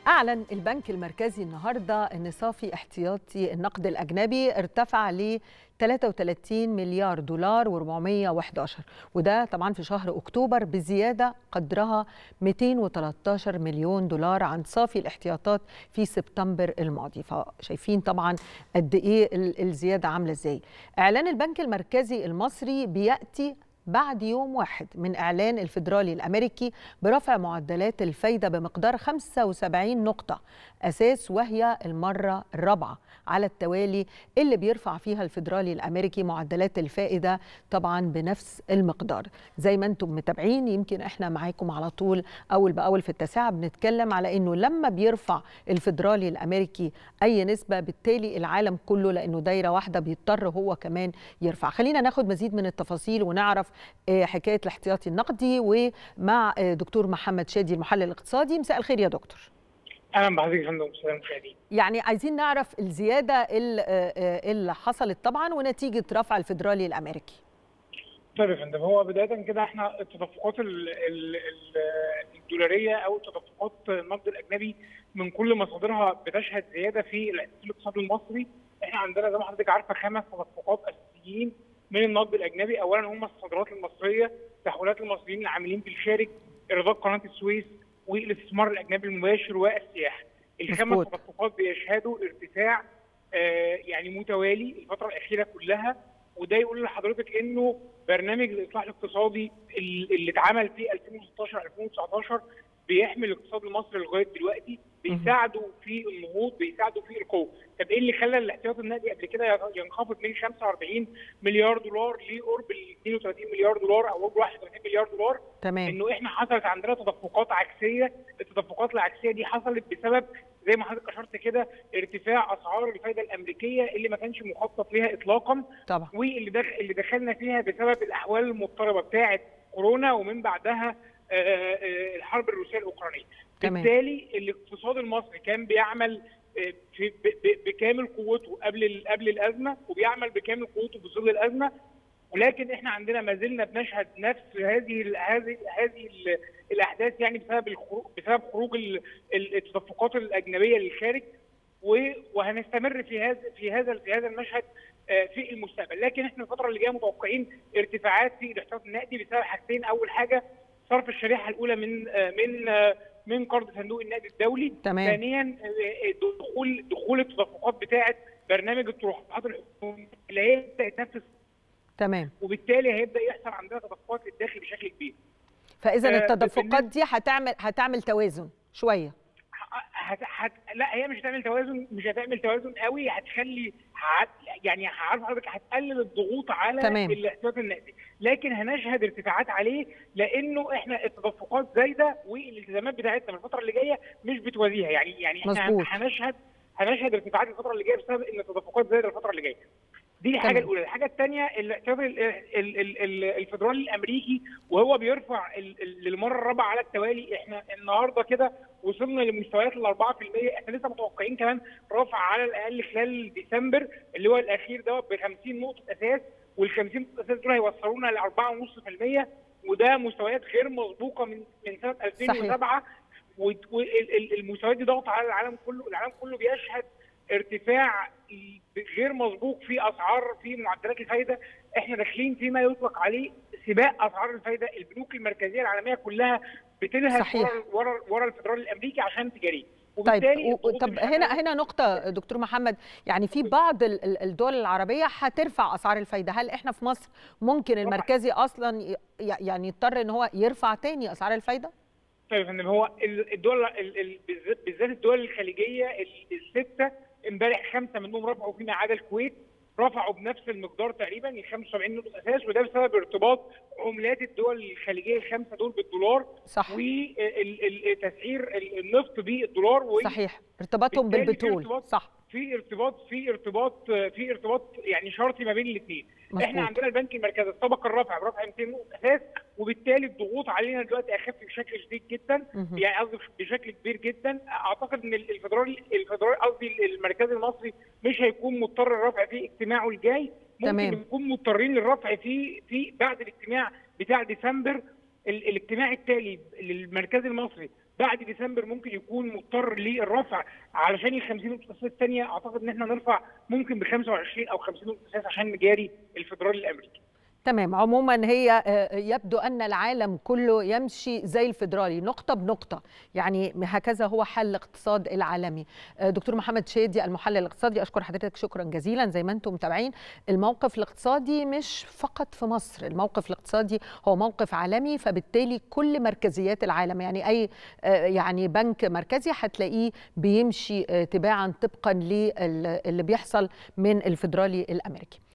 أعلن البنك المركزي النهاردة أن صافي احتياطي النقد الأجنبي ارتفع ل 33 مليار دولار و411 وده طبعا في شهر أكتوبر بزيادة قدرها 213 مليون دولار عن صافي الاحتياطات في سبتمبر الماضي فشايفين طبعا قد إيه الزيادة عاملة إزاي إعلان البنك المركزي المصري بيأتي بعد يوم واحد من إعلان الفيدرالي الأمريكي برفع معدلات الفايدة بمقدار 75 نقطة أساس وهي المرة الرابعة على التوالي اللي بيرفع فيها الفيدرالي الأمريكي معدلات الفائدة طبعا بنفس المقدار زي ما انتم متابعين يمكن احنا معاكم على طول أول بأول في التاسعة بنتكلم على أنه لما بيرفع الفيدرالي الأمريكي أي نسبة بالتالي العالم كله لأنه دايرة واحدة بيضطر هو كمان يرفع خلينا ناخد مزيد من التفاصيل ونعرف حكايه الاحتياطي النقدي ومع دكتور محمد شادي المحلل الاقتصادي مساء الخير يا دكتور اهلا بحضرتك يا فندم مساء الخير يعني عايزين نعرف الزياده اللي حصلت طبعا ونتيجه رفع الفيدرالي الامريكي طيب يا فندم هو بدايه كده احنا التدفقات الدولاريه او تدفقات النقد الاجنبي من كل مصادرها بتشهد زياده في الاقتصاد المصري احنا عندنا زي ما حضرتك عارفه خمس تدفقات اساسيين من النقد الاجنبي اولا هم الصادرات المصريه تحويلات المصريين العاملين في الخارج ايرادات قناه السويس والاستثمار الاجنبي المباشر والسياحه الخمس تدفقات بيشهدوا ارتفاع آه يعني متوالي الفتره الاخيره كلها وده يقول لحضرتك انه برنامج الاصلاح الاقتصادي اللي اتعمل في 2016 2019 بيحمل الاقتصاد المصري لغايه دلوقتي بيساعدوا في النهوض بيساعدوا في القوه طب ايه اللي خلى الاحتياطي النقدي قبل كده ينخفض من 45 مليار دولار لقرب ال 32 مليار دولار او قرب 31 مليار دولار تمام انه احنا حصلت عندنا تدفقات عكسيه التدفقات العكسيه دي حصلت بسبب زي ما حضرتك اشرت كده ارتفاع اسعار الفائده الامريكيه اللي ما كانش مخطط ليها اطلاقا طبعا واللي دخل اللي دخلنا فيها بسبب الاحوال المضطربه بتاعه كورونا ومن بعدها الحرب الروسيه الاوكرانيه بالتالي الاقتصاد المصري كان بيعمل في بكامل قوته قبل قبل الازمه وبيعمل بكامل قوته في ظل الازمه ولكن احنا عندنا ما زلنا بنشهد نفس هذه هذه هذه الاحداث يعني بسبب الخروج بسبب خروج التدفقات الاجنبيه للخارج وهنستمر في هذا في هذا في هذا المشهد في المستقبل لكن احنا الفتره اللي جايه متوقعين ارتفاعات في الاحتياط النقدي بسبب حاجتين اول حاجه صرف الشريحه الاولى من من من قرض صندوق النقد الدولي تمام. ثانيا دخول دخول التدفقات بتاعه برنامج الطروحات الحكوميه اللي هيبدا يتنفذ تمام وبالتالي هيبدا يحصل عندنا تدفقات للداخل بشكل كبير فاذا آه التدفقات دي هتعمل هتعمل توازن شويه هت... هت... لا هي مش هتعمل توازن مش هتعمل توازن قوي هتخلي هت... يعني عارف حضرتك هتقلل الضغوط على تمام. الاحتياط النقدي لكن هنشهد ارتفاعات عليه لانه احنا التدفقات زايده والالتزامات بتاعتنا في الفتره اللي جايه مش بتوازيها يعني يعني احنا مزبوط. هنشهد هنشهد ارتفاعات الفتره اللي جايه بسبب ان التدفقات زايده الفتره اللي جايه دي الحاجه تمام. الاولى الحاجه الثانيه الاحتياط الفدرالي الامريكي وهو بيرفع للمره الرابعه على التوالي احنا النهارده كده وصلنا لمستويات ال 4% احنا لسه متوقعين كمان رفع على الاقل خلال ديسمبر اللي هو الاخير ده ب 50 نقطه اساس وال 50 نقطه اساس دول هيوصلونا ل 4.5% وده مستويات غير مسبوقه من من سنه 2007 والمستويات دي ضغط على العالم كله العالم كله بيشهد ارتفاع غير مسبوق في اسعار في معدلات الفايده احنا داخلين فيما يطلق عليه سباق اسعار الفايده البنوك المركزيه العالميه كلها بتلهث صحيح. ورا ورا الفدرالي الامريكي عشان تجاريه طيب طب هنا هنا نقطة دكتور محمد يعني في بعض الدول العربية هترفع أسعار الفايدة هل إحنا في مصر ممكن المركزي أصلا يعني يضطر إن هو يرفع تاني أسعار الفايدة؟ طيب يا فندم هو الدول بالذات الدول الخليجية الستة امبارح خمسة منهم رفعوا فيما عدا الكويت رفعوا بنفس المقدار تقريبا ال 75 نقطة أساس وده بسبب ارتباط عملات الدول الخليجية الخمسة دول بالدولار صح وتسعير النفط بالدولار و صحيح ارتباطهم بالبترول صح في ارتباط في ارتباط في ارتباط يعني شرطي ما بين الاثنين احنا عندنا البنك المركزي سبق الرفع برفع 200 نقطه اساس وبالتالي الضغوط علينا دلوقتي اخف بشكل شديد جدا مهم. يعني قصدي بشكل كبير جدا اعتقد ان الفدرالي الفدرالي قصدي المركزي المصري مش هيكون مضطر الرفع في اجتماعه الجاي ممكن تمام. نكون مضطرين للرفع في في بعد الاجتماع بتاع ديسمبر ال- الاجتماع التالي للمركزي المصري بعد ديسمبر ممكن يكون مضطر للرفع علشان ال 50 نقطه اساس الثانيه اعتقد ان احنا نرفع ممكن ب 25 او 50 نقطه اساس عشان نجاري الفدرالي الامريكي تمام عموما هي يبدو ان العالم كله يمشي زي الفدرالي نقطه بنقطه يعني هكذا هو حل الاقتصاد العالمي دكتور محمد شادي المحلل الاقتصادي اشكر حضرتك شكرا جزيلا زي ما انتم متابعين الموقف الاقتصادي مش فقط في مصر الموقف الاقتصادي هو موقف عالمي فبالتالي كل مركزيات العالم يعني اي يعني بنك مركزي هتلاقيه بيمشي تباعا طبقا للي بيحصل من الفدرالي الامريكي